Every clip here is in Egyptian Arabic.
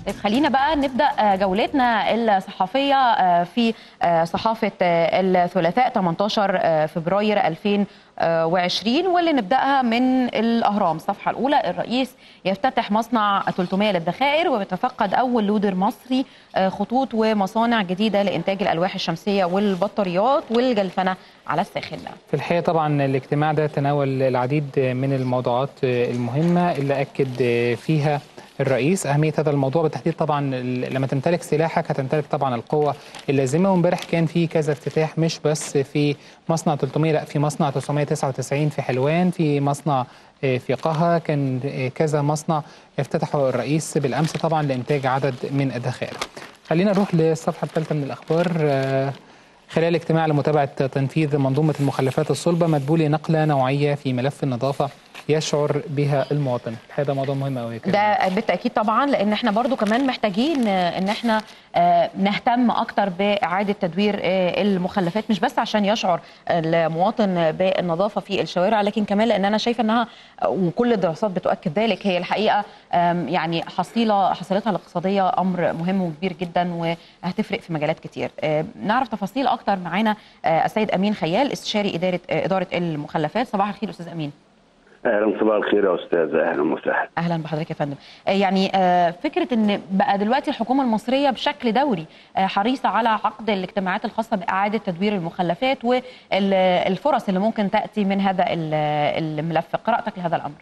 طيب خلينا بقى نبدا جولتنا الصحفيه في صحافه الثلاثاء 18 فبراير 2020 واللي نبداها من الاهرام الصفحه الاولى الرئيس يفتتح مصنع 300 للذخائر ويتفقد اول لودر مصري خطوط ومصانع جديده لانتاج الالواح الشمسيه والبطاريات والجلفنه على الساخن في الحقيقه طبعا الاجتماع ده تناول العديد من الموضوعات المهمه اللي اكد فيها الرئيس أهمية هذا الموضوع بالتحديد طبعا لما تمتلك سلاحك هتمتلك طبعا القوة اللازمة وامبارح كان في كذا افتتاح مش بس في مصنع 300 لا في مصنع 999 في حلوان في مصنع في قها كان كذا مصنع افتتحه الرئيس بالأمس طبعا لإنتاج عدد من الذخائر خلينا نروح للصفحة الثالثة من الأخبار خلال اجتماع لمتابعة تنفيذ منظومة المخلفات الصلبة مدبولي نقلة نوعية في ملف النظافة يشعر بها المواطن هذا موضوع مهم قوي ده بالتاكيد طبعا لان احنا برضو كمان محتاجين ان احنا نهتم اكتر باعاده تدوير المخلفات مش بس عشان يشعر المواطن بالنظافه في الشوارع لكن كمان لان انا شايفه انها وكل الدراسات بتؤكد ذلك هي الحقيقه يعني حصيله حصيلتها الاقتصاديه امر مهم وكبير جدا وهتفرق في مجالات كتير نعرف تفاصيل اكتر معانا السيد امين خيال استشاري اداره اداره المخلفات صباح الخير استاذ امين اهلا صباح الخير يا استاذ اهلا وسهلا اهلا بحضرتك يا فندم يعني فكره ان بقى دلوقتي الحكومه المصريه بشكل دوري حريصه على عقد الاجتماعات الخاصه باعاده تدوير المخلفات والفرص اللي ممكن تاتي من هذا الملف قراءتك لهذا الامر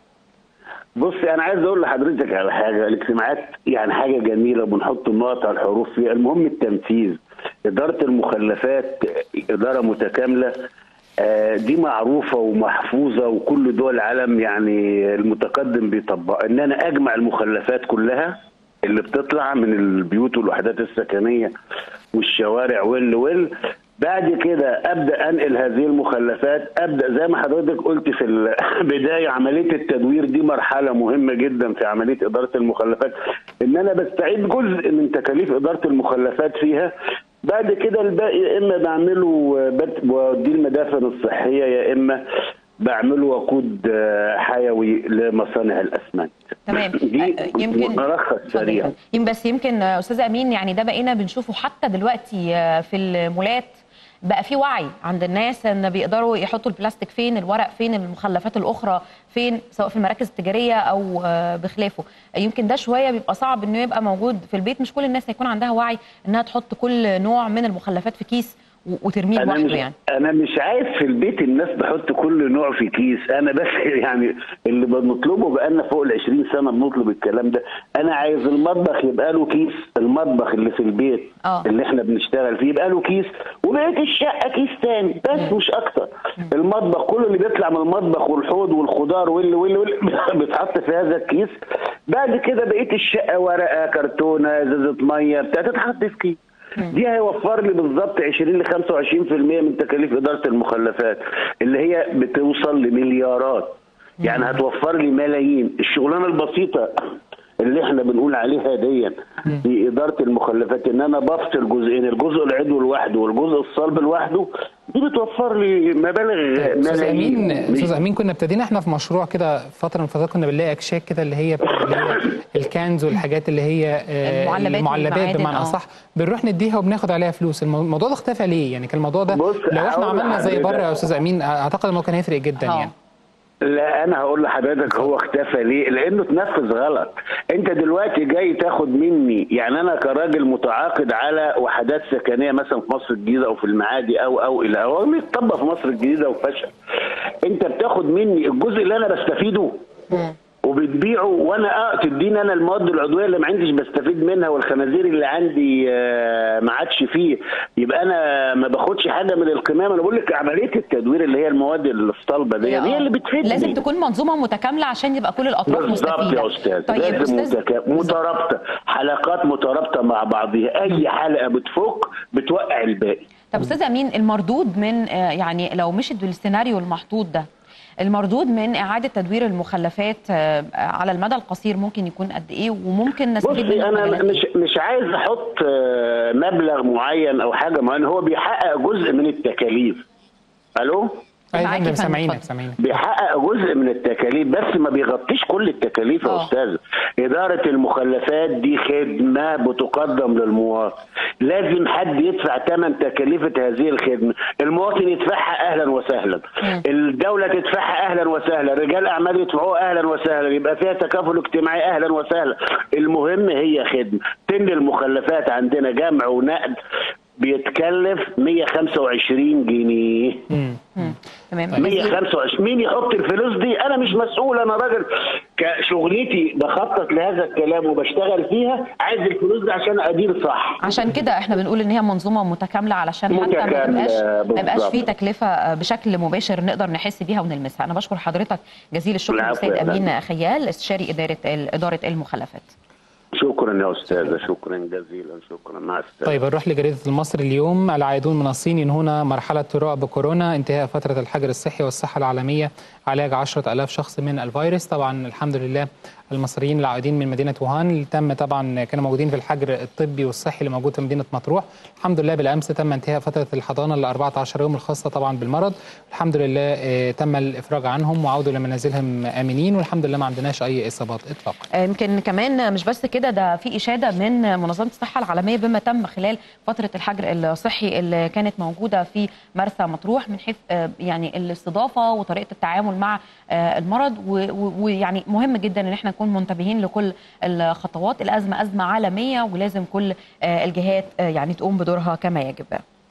بصي انا عايز اقول لحضرتك على حاجه الاجتماعات يعني حاجه جميله بنحط النقط على الحروف فيها المهم التنفيذ اداره المخلفات اداره متكامله دي معروفه ومحفوظه وكل دول العالم يعني المتقدم بيطبقها ان انا اجمع المخلفات كلها اللي بتطلع من البيوت والوحدات السكنيه والشوارع وال وال بعد كده ابدا انقل هذه المخلفات ابدا زي ما حضرتك قلت في البدايه عمليه التدوير دي مرحله مهمه جدا في عمليه اداره المخلفات ان انا بستعيد جزء من تكاليف اداره المخلفات فيها بعد كده الباقي يا اما بعمله بوديه المدافن الصحيه يا اما بعمله وقود حيوي لمصانع الاسمنت تمام دي يمكن ملخص سريع يمكن بس يمكن استاذ امين يعني ده بقينا بنشوفه حتى دلوقتي في المولات بقى في وعي عند الناس ان بيقدروا يحطوا البلاستيك فين الورق فين المخلفات الاخرى فين سواء في المراكز التجاريه او بخلافه يمكن ده شويه بيبقى صعب انه يبقى موجود في البيت مش كل الناس هيكون عندها وعي انها تحط كل نوع من المخلفات في كيس وترميه لوحده يعني انا مش عايز في البيت الناس تحط كل نوع في كيس انا بس يعني اللي بنطلبه بقالنا فوق ال 20 سنه بنطلب الكلام ده انا عايز المطبخ يبقى له كيس المطبخ اللي في البيت أوه. اللي احنا بنشتغل فيه يبقى له كيس وبقيه الشقه كيس تاني بس مش اكتر المطبخ كله اللي بيطلع من المطبخ والحوض والخضار واللي واللي, واللي بيتحط في هذا الكيس بعد كده بقيه الشقه ورقه كرتونه ازازه ميه بتاع تتحط في كيس دي هيوفر لي بالظبط 20 ل 25% من تكاليف اداره المخلفات اللي هي بتوصل لمليارات يعني هتوفر لي ملايين الشغلانه البسيطه اللي احنا بنقول عليها دي في اداره المخلفات ان انا بفصل جزئين الجزء العضوي لوحده والجزء الصلب لوحده دي بتوفر لي مبالغ استاذ امين استاذ امين كنا ابتدينا احنا في مشروع كده فتره من الفترات كنا بنلاقي اكشاك كده اللي هي اللي هي الكنز والحاجات اللي هي المعلبات, المعلبات بمعنى اصح بنروح نديها وبناخد عليها فلوس الموضوع ده اختفى ليه يعني كان الموضوع ده لو احنا عملنا زي بره يا استاذ امين اعتقد انه كان هيفرق جدا أوه. يعني لا انا هقول لحضرتك هو اختفى ليه لانه اتنفذ غلط انت دلوقتي جاي تاخد مني يعني انا كراجل متعاقد على وحدات سكنيه مثلا في مصر الجديده او في المعادي او او الى او يتطبق في مصر الجديده وفشل انت بتاخد مني الجزء اللي انا بستفيده وبتبيعه وانا اه تديني انا المواد العضويه اللي ما عنديش بستفيد منها والخنازير اللي عندي آه ما عادش فيه يبقى انا ما باخدش حاجه من القمامه انا بقول لك عمليه التدوير اللي هي المواد الصلبه دي هي اللي بتفيدني لازم تكون منظومه متكامله عشان يبقى كل الاطراف مستفيده بالظبط يا استاذ طيب لازم أستاذ متك... مترابطه حلقات مترابطه مع بعضها اي حلقه بتفك بتوقع الباقي طب استاذ امين المردود من يعني لو مشيت بالسيناريو المحطوط ده المردود من اعاده تدوير المخلفات على المدى القصير ممكن يكون قد ايه وممكن نستفيد بصي انا مش مش عايز احط مبلغ معين او حاجه معينه هو بيحقق جزء من التكاليف الو ايوه معاك يا فندم فندم، سامعينك اتفضل. سامعينك بيحقق جزء من التكاليف بس ما بيغطيش كل التكاليف يا آه. استاذ اداره المخلفات دي خدمه بتقدم للمواطن لازم حد يدفع ثمن تكلفه هذه الخدمه المواطن يدفعها اهلا وسهلا الدوله تدفعها اهلا وسهلا رجال اعمال يدفعوها اهلا وسهلا يبقى فيها تكافل اجتماعي اهلا وسهلا المهم هي خدمه تن المخلفات عندنا جمع ونقد بيتكلف 125 جنيه مم. مم. تمام 125 مين يحط الفلوس دي انا مش مسؤول انا راجل كشغلتي بخطط لهذا الكلام وبشتغل فيها عايز الفلوس دي عشان ادير صح عشان كده احنا بنقول ان هي منظومه متكامله علشان حتى ما متكاملة يبقاش ما يبقاش بالظبط. في تكلفه بشكل مباشر نقدر نحس بيها ونلمسها انا بشكر حضرتك جزيل الشكر العفو الاستاذ يا امين فندم. خيال استشاري اداره اداره المخلفات شكرا يا استاذه شكرا جزيلا شكرا مع السلامه طيب نروح لجريدة المصري اليوم العائدون من الصين ينهون مرحلة رعب كورونا انتهاء فترة الحجر الصحي والصحة العالمية علاج 10000 شخص من الفيروس طبعا الحمد لله المصريين العائدين من مدينة ووهان اللي تم طبعا كانوا موجودين في الحجر الطبي والصحي اللي موجود في مدينة مطروح الحمد لله بالأمس تم انتهاء فترة الحضانة ل 14 يوم الخاصة طبعا بالمرض الحمد لله آه، تم الإفراج عنهم وعودوا لمنازلهم آمنين والحمد لله ما عندناش أي إصابات إطلاقا يمكن كمان مش بس كده ده في اشاده من منظمه الصحه العالميه بما تم خلال فتره الحجر الصحي اللي كانت موجوده في مرسى مطروح من حيث آه، يعني الاستضافه وطريقه التعامل مع آه، المرض و- و- ويعني مهم جدا ان احنا نكون منتبهين لكل الخطوات الازمه ازمه عالميه ولازم كل آه، الجهات آه، يعني تقوم بدورها كما يجب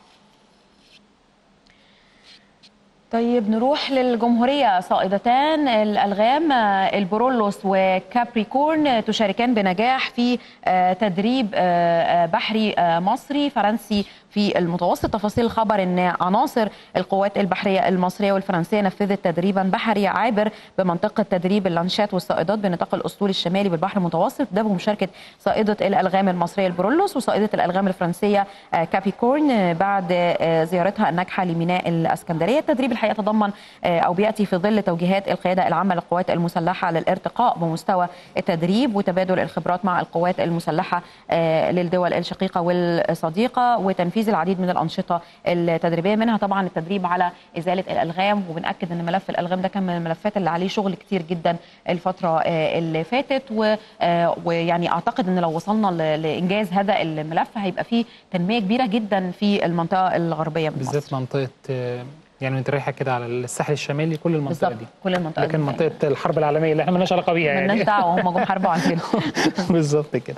طيب نروح للجمهورية صائدتان الألغام آه، البرولوس وكابريكورن آه، تشاركان بنجاح في آه، تدريب آه، آه، بحري آه، مصري فرنسي في المتوسط تفاصيل الخبر ان عناصر القوات البحريه المصريه والفرنسيه نفذت تدريبا بحري عابر بمنطقه تدريب اللانشات والصائدات بنطاق الاسطول الشمالي بالبحر المتوسط ده بمشاركه صائده الالغام المصريه البرولوس وصائده الالغام الفرنسيه آه، كابيكورن آه، بعد آه، زيارتها الناجحه لميناء الاسكندريه التدريب الحقيقه تضمن آه، او بياتي في ظل توجيهات القياده العامه للقوات المسلحه للارتقاء بمستوى التدريب وتبادل الخبرات مع القوات المسلحه آه، للدول الشقيقه والصديقه وتنفيذ العديد من الانشطه التدريبيه منها طبعا التدريب على ازاله الالغام وبناكد ان ملف الالغام ده كان من الملفات اللي عليه شغل كتير جدا الفتره آه، اللي فاتت و- آه، ويعني اعتقد ان لو وصلنا ل- لانجاز هذا الملف هيبقى فيه تنميه كبيره جدا في المنطقه الغربيه من مصر بالذات منطقة آه، يعني انت رايحة كده على الساحل الشمالي كل المنطقة بالظبط دي كل المنطقه لكن دي منطقة الحرب العالمية اللي احنا مالناش علاقة بيها مالناش يعني دعوه هم جم حاربوا عندنا بالظبط كده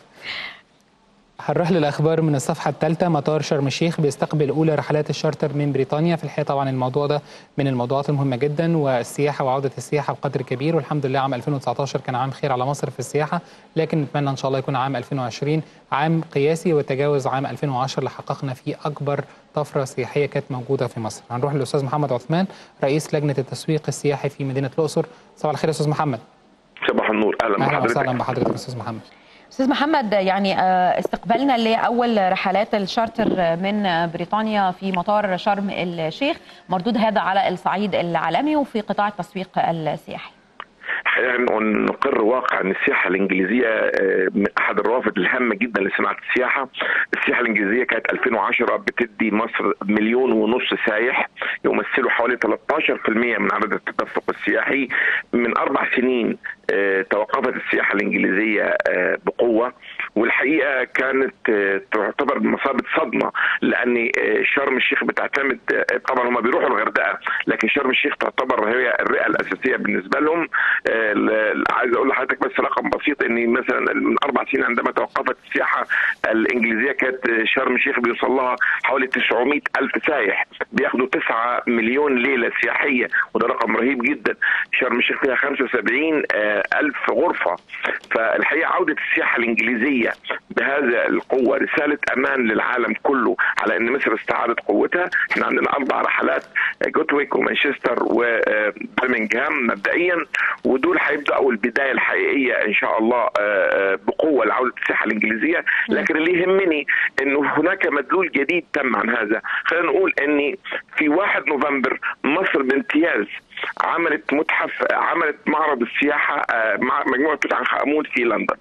هنروح للاخبار من الصفحه الثالثه مطار شرم الشيخ بيستقبل اولى رحلات الشارتر من بريطانيا في الحقيقه طبعا الموضوع ده من الموضوعات المهمه جدا والسياحه وعوده السياحه بقدر كبير والحمد لله عام 2019 كان عام خير على مصر في السياحه لكن نتمنى ان شاء الله يكون عام 2020 عام قياسي وتجاوز عام 2010 اللي حققنا فيه اكبر طفره سياحيه كانت موجوده في مصر هنروح للاستاذ محمد عثمان رئيس لجنه التسويق السياحي في مدينه الاقصر صباح الخير يا استاذ محمد صباح النور اهلا اهلا بحضرتك وسهلا بحضرتك يا استاذ محمد استاذ محمد يعني آه، استقبالنا لاول رحلات الشارتر من آه، بريطانيا في مطار شرم الشيخ مردود هذا على الصعيد العالمي وفي قطاع التسويق السياحي الحقيقه إن نقر واقع ان السياحه الانجليزيه آه، من احد الروافد الهامه جدا لصناعه السياحه، السياحه الانجليزيه كانت 2010 بتدي مصر مليون ونص سايح يمثلوا حوالي 13% من عدد التدفق السياحي، من اربع سنين آه، توقفت السياحه الانجليزيه آه، بقوه والحقيقه كانت آه، تعتبر بمثابه صدمه لان آه، شرم الشيخ بتعتمد آه، طبعا هم بيروحوا الغردقه لكن شرم الشيخ تعتبر هي الرئه الاساسيه بالنسبه لهم آه، ل- عايز اقول لحضرتك بس رقم بسيط ان مثلا من اربع سنين عندما توقفت السياحه الانجليزيه كانت آه، شرم الشيخ بيوصل لها حوالي 900 الف سايح بياخدوا 9 مليون ليله سياحيه وده رقم رهيب جدا شرم الشيخ فيها 75 آه، الف غرفه فالحقيقه عوده السياحه الانجليزيه بهذا القوه رساله امان للعالم كله على ان مصر استعادت قوتها احنا عندنا اربع رحلات آه، جوتويك ومانشستر وبرمنغهام مبدئيا ودول هيبداوا البدايه الحقيقيه ان شاء الله آه، آه، بقوه لعوده السياحه الانجليزيه لكن اللي يهمني انه هناك مدلول جديد تم عن هذا خلينا نقول ان في 1 نوفمبر مصر بامتياز عملت متحف عملت معرض السياحه آه، مع مجموعه توت عنخ امون في لندن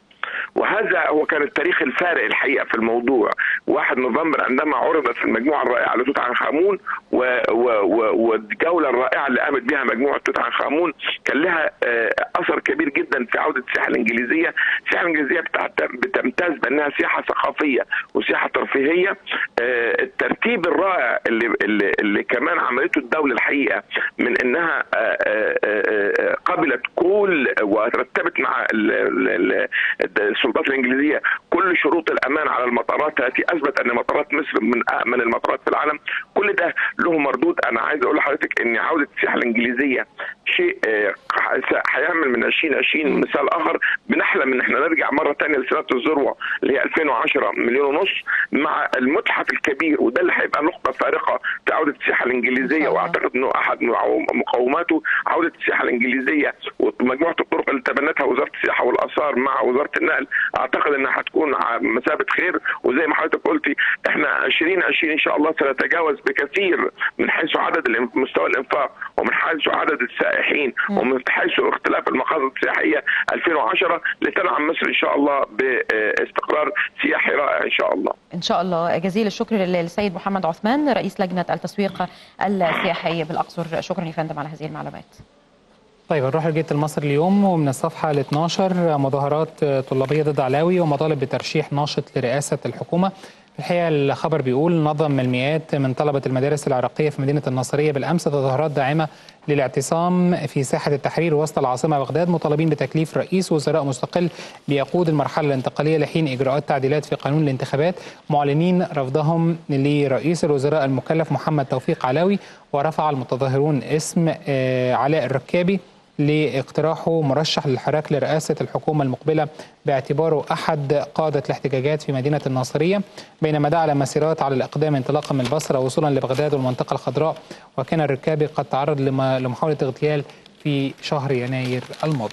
وهذا هو كان التاريخ الفارق الحقيقه في الموضوع 1 نوفمبر عندما عرضت المجموعه الرائعه لتوت عنخ امون والجوله الرائعه اللي قامت بها مجموعه توت عنخ امون كان لها اثر كبير جدا في عوده السياحه الانجليزيه، السياحه الانجليزيه بتمتاز بانها سياحه ثقافيه وسياحه ترفيهيه الترتيب الرائع اللي اللي, اللي كمان عملته الدوله الحقيقه من انها قبلت كل ورتبت مع السلطات الانجليزيه كل شروط الامان على المطارات التي اثبت ان مطارات مصر من امن المطارات في العالم كل ده له مردود انا عايز اقول لحضرتك ان عوده السياحه الانجليزيه شيء هيعمل من 2020 مثال اخر بنحلم ان احنا نرجع مره ثانيه لسنه الذروه اللي هي 2010 مليون ونص مع المتحف الكبير وده اللي هيبقى نقطه فارقه في عوده السياحه الانجليزيه واعتقد انه احد مقوماته عوده السياحه الانجليزيه ومجموعه الطرق اللي تبنتها وزاره السياحه والاثار مع وزاره النقل اعتقد انها هتكون مسافه خير وزي ما حضرتك قلتي احنا 2020 ان شاء الله سنتجاوز بكثير من حيث عدد مستوى الانفاق ومن حيث عدد السائحين ومن حيث اختلاف المقاصد السياحيه 2010 لتنعم مصر ان شاء الله باستقرار سياحي رائع ان شاء الله. ان شاء الله جزيل الشكر للسيد محمد عثمان رئيس لجنه التسويق السياحي بالاقصر شكرا يا فندم على هذه المعلومات. طيب نروح لجريده المصري اليوم ومن الصفحه ال 12 مظاهرات طلابيه ضد علاوي ومطالب بترشيح ناشط لرئاسه الحكومه. الحقيقه الخبر بيقول نظم المئات من طلبه المدارس العراقيه في مدينه الناصريه بالامس تظاهرات داعمه للاعتصام في ساحه التحرير وسط العاصمه بغداد مطالبين بتكليف رئيس وزراء مستقل بيقود المرحله الانتقاليه لحين اجراءات تعديلات في قانون الانتخابات معلنين رفضهم لرئيس الوزراء المكلف محمد توفيق علاوي ورفع المتظاهرون اسم علاء الركابي لاقتراحه مرشح للحراك لرئاسة الحكومة المقبلة باعتباره أحد قادة الاحتجاجات في مدينة الناصرية بينما دعا لمسيرات على الإقدام انطلاقا من البصرة وصولا لبغداد والمنطقة الخضراء وكان الركابي قد تعرض لمحاولة اغتيال في شهر يناير الماضي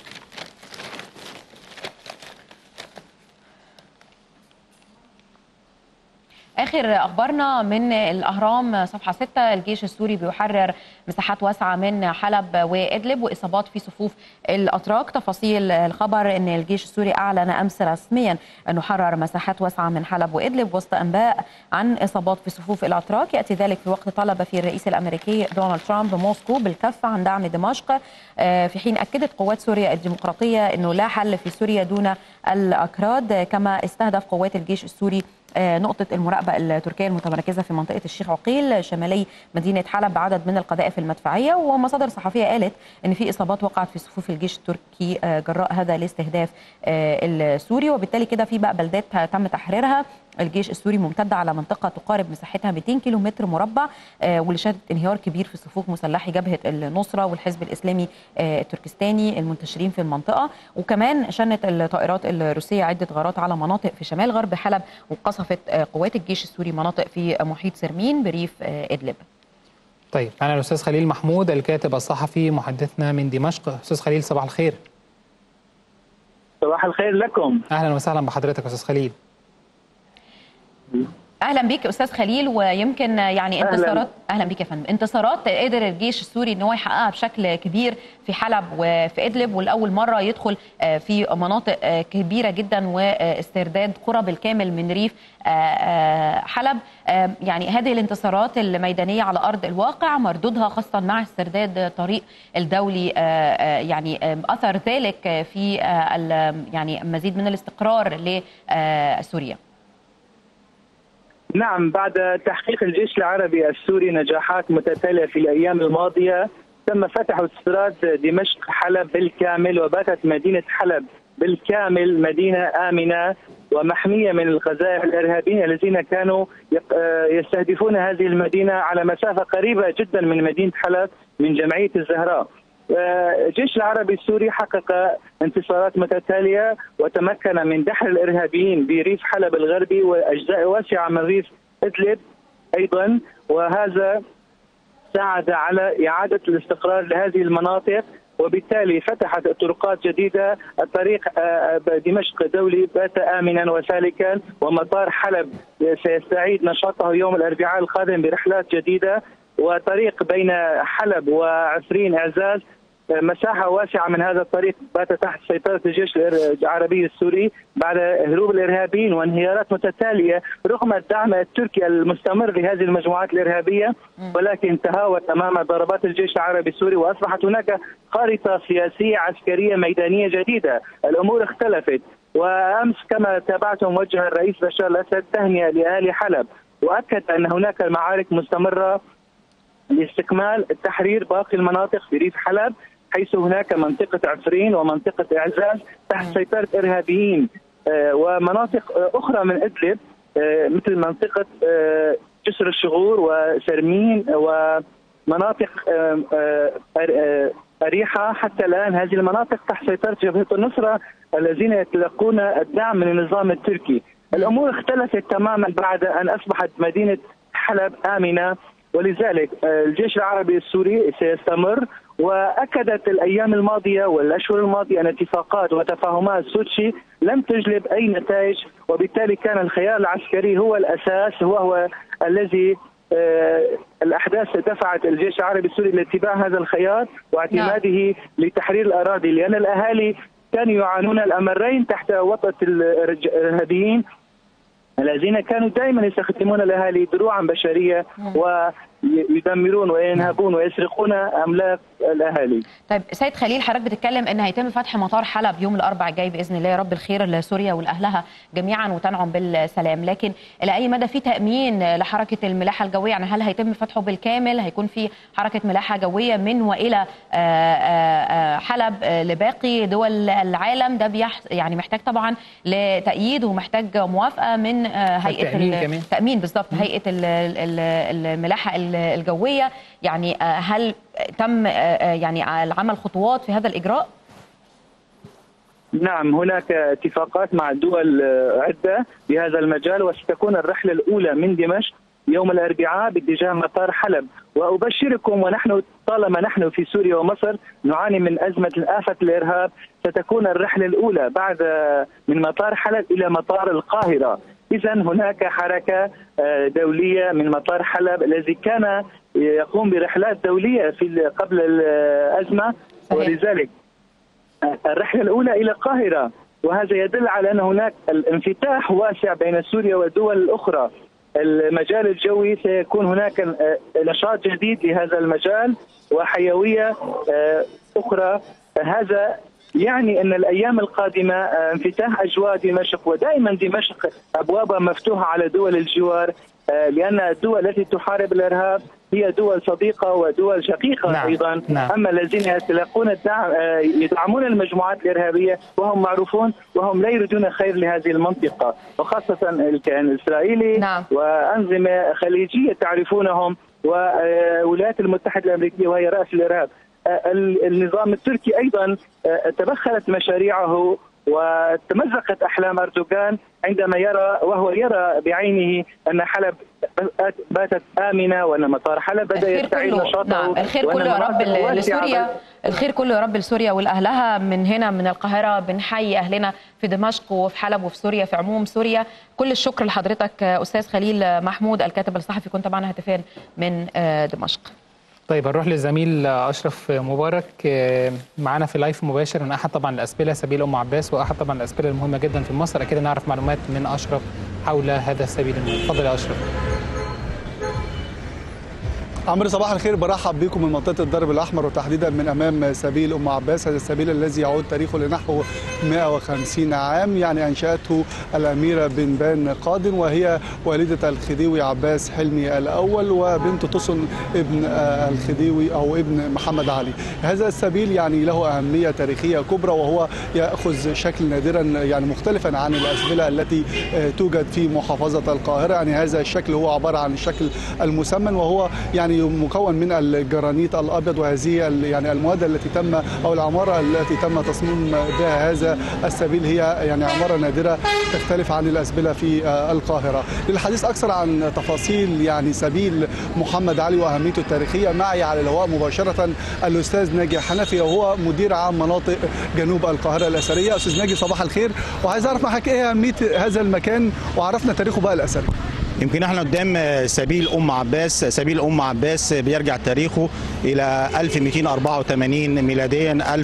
اخر اخبارنا من الاهرام صفحه 6 الجيش السوري بيحرر مساحات واسعه من حلب وادلب واصابات في صفوف الاتراك تفاصيل الخبر ان الجيش السوري اعلن امس رسميا انه حرر مساحات واسعه من حلب وادلب وسط انباء عن اصابات في صفوف الاتراك ياتي ذلك في وقت طلب فيه الرئيس الامريكي دونالد ترامب موسكو بالكف عن دعم دمشق في حين اكدت قوات سوريا الديمقراطيه انه لا حل في سوريا دون الاكراد كما استهدف قوات الجيش السوري نقطة المراقبة التركية المتمركزة في منطقة الشيخ عقيل شمالي مدينة حلب بعدد من القذائف المدفعية ومصادر صحفية قالت أن في إصابات وقعت في صفوف الجيش التركي جراء هذا الاستهداف السوري وبالتالي كده في بقى بلدات تم تحريرها الجيش السوري ممتد على منطقة تقارب مساحتها 200 كيلو متر مربع واللي شهدت انهيار كبير في صفوف مسلحي جبهة النصرة والحزب الإسلامي التركستاني المنتشرين في المنطقة وكمان شنت الطائرات الروسية عدة غارات على مناطق في شمال غرب حلب وقصفت قوات الجيش السوري مناطق في محيط سرمين بريف إدلب طيب معنا الأستاذ خليل محمود الكاتب الصحفي محدثنا من دمشق أستاذ خليل صباح الخير صباح الخير لكم أهلا وسهلا بحضرتك أستاذ خليل اهلا بيك استاذ خليل ويمكن يعني انتصارات اهلا بيك يا فندم انتصارات قدر الجيش السوري ان هو يحققها بشكل كبير في حلب وفي ادلب ولاول مره يدخل في مناطق كبيره جدا واسترداد قرى بالكامل من ريف حلب يعني هذه الانتصارات الميدانيه على ارض الواقع مردودها خاصه مع استرداد الطريق الدولي يعني اثر ذلك في يعني مزيد من الاستقرار لسوريا نعم بعد تحقيق الجيش العربي السوري نجاحات متتاليه في الايام الماضيه تم فتح استراد دمشق حلب بالكامل وباتت مدينه حلب بالكامل مدينه امنه ومحميه من القذائف الارهابيين الذين كانوا يستهدفون هذه المدينه على مسافه قريبه جدا من مدينه حلب من جمعيه الزهراء. الجيش العربي السوري حقق انتصارات متتاليه وتمكن من دحر الارهابيين بريف حلب الغربي واجزاء واسعه من ريف ادلب ايضا وهذا ساعد على اعاده الاستقرار لهذه المناطق وبالتالي فتحت طرقات جديده الطريق دمشق دولي بات امنا وسالكا ومطار حلب سيستعيد نشاطه يوم الاربعاء القادم برحلات جديده وطريق بين حلب وعفرين اعزاز مساحة واسعة من هذا الطريق بات تحت سيطرة الجيش العربي السوري بعد هروب الإرهابيين وانهيارات متتالية رغم الدعم التركي المستمر لهذه المجموعات الإرهابية ولكن تهاوت أمام ضربات الجيش العربي السوري وأصبحت هناك خارطة سياسية عسكرية ميدانية جديدة الأمور اختلفت وأمس كما تابعتم وجه الرئيس بشار الأسد تهنئة لأهالي حلب وأكد أن هناك معارك مستمرة لاستكمال تحرير باقي المناطق في ريف حلب حيث هناك منطقة عفرين ومنطقة إعزاز تحت سيطرة إرهابيين آه، ومناطق آه، أخرى من إدلب آه، مثل منطقة آه، جسر الشغور وسرمين ومناطق آه، آه، آه، أريحة حتى الآن هذه المناطق تحت سيطرة جبهة النصرة الذين يتلقون الدعم من النظام التركي الأمور اختلفت تماما بعد أن أصبحت مدينة حلب آمنة ولذلك آه، الجيش العربي السوري سيستمر واكدت الايام الماضيه والاشهر الماضيه ان اتفاقات وتفاهمات سوتشي لم تجلب اي نتائج وبالتالي كان الخيار العسكري هو الاساس وهو الذي آه، الاحداث دفعت الجيش العربي السوري لاتباع هذا الخيار واعتماده لتحرير الاراضي لان الاهالي كانوا يعانون الامرين تحت وطأة الرج- الارهابيين الذين كانوا دائما يستخدمون الاهالي دروعا بشريه ويدمرون وينهبون ويسرقون املاك الاهالي. طيب سيد خليل حضرتك بتتكلم ان هيتم فتح مطار حلب يوم الاربعاء الجاي باذن الله يا رب الخير لسوريا والاهلها جميعا وتنعم بالسلام لكن الى اي مدى في تامين لحركه الملاحه الجويه يعني هل هيتم فتحه بالكامل هيكون في حركه ملاحه جويه من والى آه، آه، آه، حلب آه، لباقي دول العالم ده بيح يعني محتاج طبعا لتأييد ومحتاج موافقه من آه، هيئه التأمين ال- كمان. تأمين بالظبط هيئة ال- ال- الملاحة ال- الجوية يعني آه، هل تم آه، آه، يعني العمل خطوات في هذا الإجراء؟ نعم هناك اتفاقات مع دول آه، عده بهذا المجال وستكون الرحله الاولى من دمشق يوم الاربعاء باتجاه مطار حلب وابشركم ونحن طالما نحن في سوريا ومصر نعاني من ازمه آفة الارهاب ستكون الرحله الاولى بعد آه، من مطار حلب الى مطار القاهره اذا هناك حركه آه، دوليه من مطار حلب الذي كان يقوم برحلات دوليه في ال- قبل الازمه صحيح. ولذلك الرحلة الأولى إلى القاهرة وهذا يدل على أن هناك الانفتاح واسع بين سوريا والدول الأخرى المجال الجوي سيكون هناك آه، نشاط جديد لهذا المجال وحيوية آه، أخرى هذا يعني أن الأيام القادمة آه، انفتاح أجواء دمشق ودائما دمشق أبوابها مفتوحة على دول الجوار آه، لأن الدول التي تحارب الإرهاب هي دول صديقة ودول شقيقة نعم، أيضا نعم. اما الذين يتلقون الدعم آه، يدعمون المجموعات الارهابيه وهم معروفون وهم لا يريدون خير لهذه المنطقه وخاصه الكيان الاسرائيلي نعم. وانظمه خليجيه تعرفونهم والولايات المتحده الامريكيه وهي راس الارهاب آه، ال- النظام التركي ايضا آه، تبخلت مشاريعه وتمزقت احلام اردوغان عندما يرى وهو يرى بعينه ان حلب باتت امنه وان مطار حلب بدا الخير يستعيد كله نشاطه نعم الخير وأن كله يا رب المناطق واسعة لسوريا الخير كله يا رب لسوريا والاهلها من هنا من القاهره بنحيي اهلنا في دمشق وفي حلب وفي سوريا في عموم سوريا كل الشكر لحضرتك استاذ خليل محمود الكاتب الصحفي كنت معنا هاتفيا من آه، دمشق طيب هنروح للزميل اشرف مبارك آه، معانا في لايف مباشر من احد طبعا الاسئله سبيل ام عباس واحد طبعا الاسئله المهمه جدا في مصر اكيد نعرف معلومات من اشرف حول هذا السبيل المهم اتفضل يا اشرف عمرو صباح الخير برحب بكم من منطقه الدرب الاحمر وتحديدا من امام سبيل ام عباس هذا السبيل الذي يعود تاريخه لنحو 150 عام يعني انشاته الاميره بنبان قادم وهي والده الخديوي عباس حلمي الاول وبنت تصن ابن آه، الخديوي او ابن محمد علي هذا السبيل يعني له اهميه تاريخيه كبرى وهو ياخذ شكل نادرا يعني مختلفا عن الاسبله التي آه، توجد في محافظه القاهره يعني هذا الشكل هو عباره عن الشكل المسمن وهو يعني مكون من الجرانيت الابيض وهذه ال- يعني المواد التي تم او العماره التي تم تصميم بها هذا السبيل هي يعني عماره نادره تختلف عن الاسبله في آه، القاهره للحديث اكثر عن تفاصيل يعني سبيل محمد علي واهميته التاريخيه معي على الهواء مباشره الاستاذ ناجي حنفي وهو مدير عام مناطق جنوب القاهره الاثريه استاذ ناجي صباح الخير وعايز اعرف معك ايه اهميه هذا المكان وعرفنا تاريخه بقى الاثري يمكن احنا قدام سبيل ام عباس سبيل ام عباس بيرجع تاريخه الى 1284 ميلاديا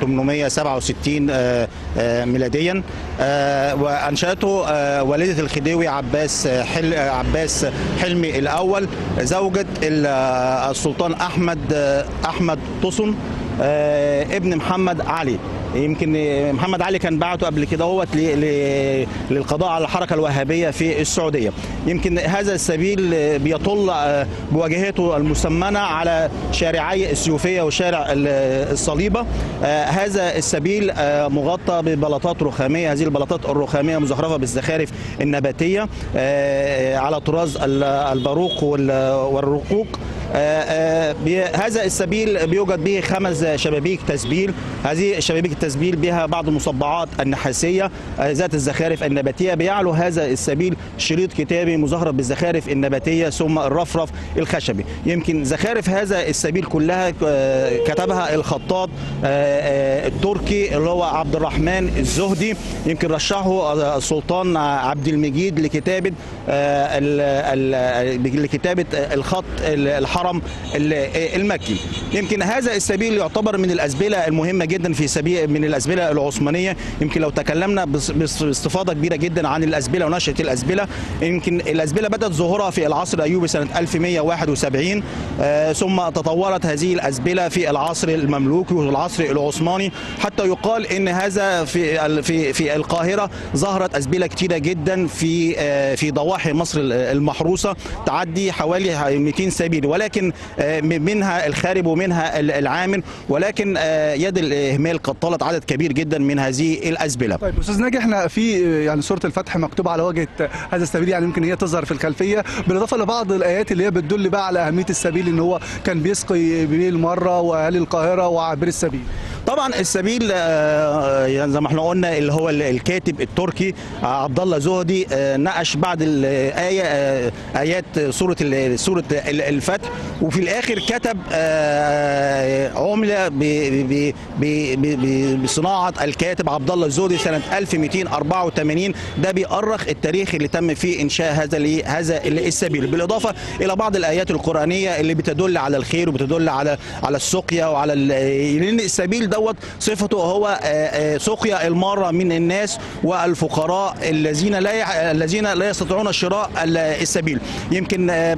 1867 آه، آه، ميلاديا آه، وانشاته آه، والده الخديوي عباس حل عباس حلمي الاول زوجة ال- آه، السلطان احمد آه، احمد طسن آه، ابن محمد علي يمكن آه، محمد علي كان بعته قبل كده هو للقضاء على الحركه الوهابيه في السعوديه يمكن هذا السبيل آه، بيطل آه، بواجهته المسمنه على شارعي السيوفيه وشارع ال- الصليبه آه، هذا السبيل آه، مغطى ببلاطات رخاميه هذه البلاطات الرخاميه مزخرفه بالزخارف النباتيه آه، على طراز ال- الباروق وال- والرقوق آه، آه، بي- هذا السبيل بيوجد به خمس شبابيك تسبيل هذه شبابيك التسبيل بها بعض المصبعات النحاسيه آه، ذات الزخارف النباتيه بيعلو هذا السبيل شريط كتابي مزخرف بالزخارف النباتيه ثم الرفرف الخشبي يمكن زخارف هذا السبيل كلها آه، كتبها الخطاط آه، آه، التركي اللي هو عبد الرحمن الزهدي يمكن رشحه آه، السلطان عبد المجيد لكتابه آه، ال- ال- لكتابه الخط الحرم ال- المكي يمكن هذا السبيل يعتبر من الازبله المهمه جدا في سبيل من الازبله العثمانيه يمكن لو تكلمنا بس- بس- باستفاضه كبيره جدا عن الازبله ونشاه الازبله يمكن الازبله بدات ظهورها في العصر الايوبي سنه 1171 آه، ثم تطورت هذه الازبله في العصر المملوكي والعصر العثماني حتى يقال ان هذا في ال- في في القاهره ظهرت ازبله كتيره جدا في آه، في ضواحي مصر المحروسه تعدي حوالي 200 سبيل ولكن آه، منها الخارب ومنها ال- العامل ولكن آه، يد الاهمال قد طالت عدد كبير جدا من هذه الازبله طيب استاذ ناجي احنا في يعني سوره الفتح مكتوب على واجهه هذا السبيل يعني يمكن هي تظهر في الخلفيه بالاضافه لبعض الايات اللي هي بتدل بقى على اهميه السبيل ان هو كان بيسقي بيه المره واهالي القاهره وعابر السبيل طبعا السبيل آه، يعني زي ما احنا قلنا اللي هو ال- الكاتب التركي آه، عبد الله زهدي آه، نقش بعض الايه آه، ايات سوره ال- سوره ال- الفتح وفي الاخر كتب آه، عمله ب- ب- ب- ب- ب- بصناعه الكاتب عبد الله الزهدي سنه 1284 ده بيؤرخ التاريخ اللي تم فيه انشاء هذا ال- هذا ال- السبيل بالاضافه الى بعض الايات القرانيه اللي بتدل على الخير وبتدل على على السقيا وعلى ال- لان السبيل دوت صفته هو آه، آه، سقيا الماره من الناس والفقراء الذين لا يع- الذين لا يستطيعون شراء ال- السبيل يمكن آه، ب-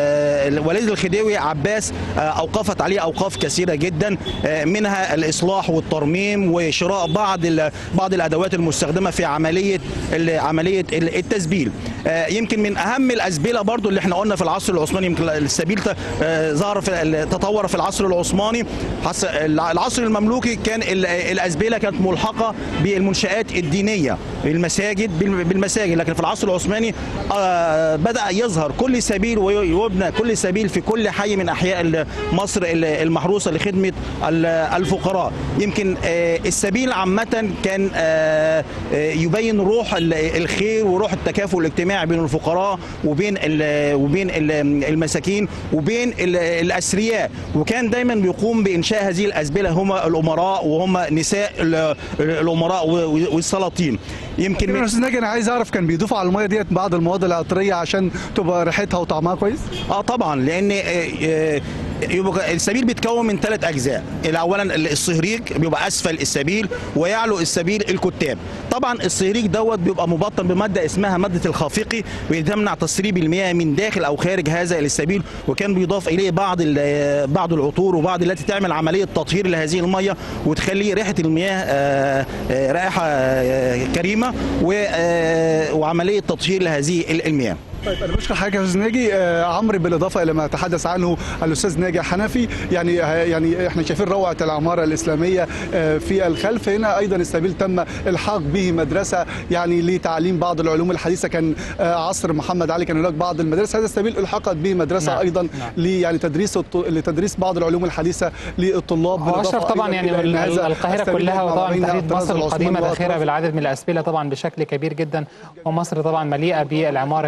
آه، والد الخديوي عباس آه، اوقفت عليه اوقاف كثيره جدا آه، منها الاصلاح والترميم وشراء بعض ال- بعض الادوات المستخدمه في عمليه ال- عمليه ال- التسبيل آه، يمكن من اهم الازبله برضو اللي احنا قلنا في العصر العثماني يمكن السبيل ت- آه، ظهر في ال- تطور في العصر العثماني حس- العصر المملوكي كان ال- الازبله كانت ملحقه بالمنشات الدينيه المساجد بال- بالمساجد لكن في العصر العثماني آه، بدا يظهر كل سبيل ويبنى كل سبيل في كل حي من احياء ال- مصر ال- المحروسه لخدمه ال- الفقراء يمكن آه، السبيل عامه كان آه، آه، يبين روح ال- الخير وروح التكافل الاجتماعي بين الفقراء وبين ال- وبين ال- المساكين وبين ال- الاثرياء وكان دايما بيقوم بانشاء هذه الازبله هم الامراء وهم نساء ال- الامراء و- والسلاطين يمكن يمكن استاذ ناجي انا عايز اعرف كان بيضيفوا على الميه ديت بعض المواد العطريه عشان تبقى ريحتها وطعمها كويس اه طبعا لان آه، آه، يبقى السبيل بيتكون من ثلاث اجزاء اولا الصهريج بيبقى اسفل السبيل ويعلو السبيل الكتاب طبعا الصهريج دوت بيبقى مبطن بماده اسمها ماده الخافقي وتمنع تسريب المياه من داخل او خارج هذا السبيل وكان بيضاف اليه بعض ال- بعض العطور وبعض التي تعمل عمليه تطهير لهذه الميه وتخلي ريحه المياه آه، آه، رائحه آه، كريمه و- آه، وعمليه تطهير لهذه المياه طيب انا بشكر حضرتك يا استاذ ناجي آه، عمرو بالاضافه الى ما تحدث عنه الاستاذ ناجي حنفي يعني آه، يعني احنا شايفين روعه العماره الاسلاميه آه، في الخلف هنا ايضا السبيل تم الحاق به مدرسه يعني لتعليم بعض العلوم الحديثه كان آه، عصر محمد علي كان هناك بعض المدارس هذا السبيل الحقت به مدرسه نعم، ايضا نعم. لي يعني تدريس الط- لتدريس بعض العلوم الحديثه للطلاب هو اشرف بالإضافة طبعا أيضاً يعني إلى أن هذا القاهره السبيل كلها يجمع وطبعا بين تحديد الطراز مصر العثماني القديمه والطراز ذاخره بالعدد من الاسبله طبعا بشكل كبير جدا ومصر طبعا مليئه بالعماره الاسلاميه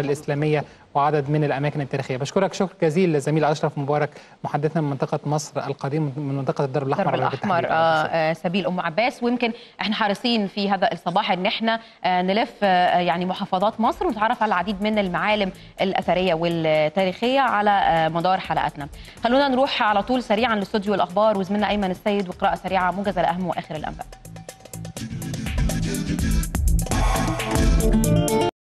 الفرعونيه وعدد من الاماكن التاريخيه بشكرك شكر جزيل زميل اشرف مبارك محدثنا من منطقه مصر القديم من منطقه الدرب الاحمر الدرب الاحمر بالتحديد. آه آه سبيل ام عباس ويمكن احنا حريصين في هذا الصباح ان احنا آه نلف آه يعني محافظات مصر ونتعرف على العديد من المعالم الاثريه والتاريخيه على آه مدار حلقاتنا خلونا نروح على طول سريعا لاستوديو الاخبار وزميلنا ايمن السيد وقراءه سريعه موجزه لاهم واخر الانباء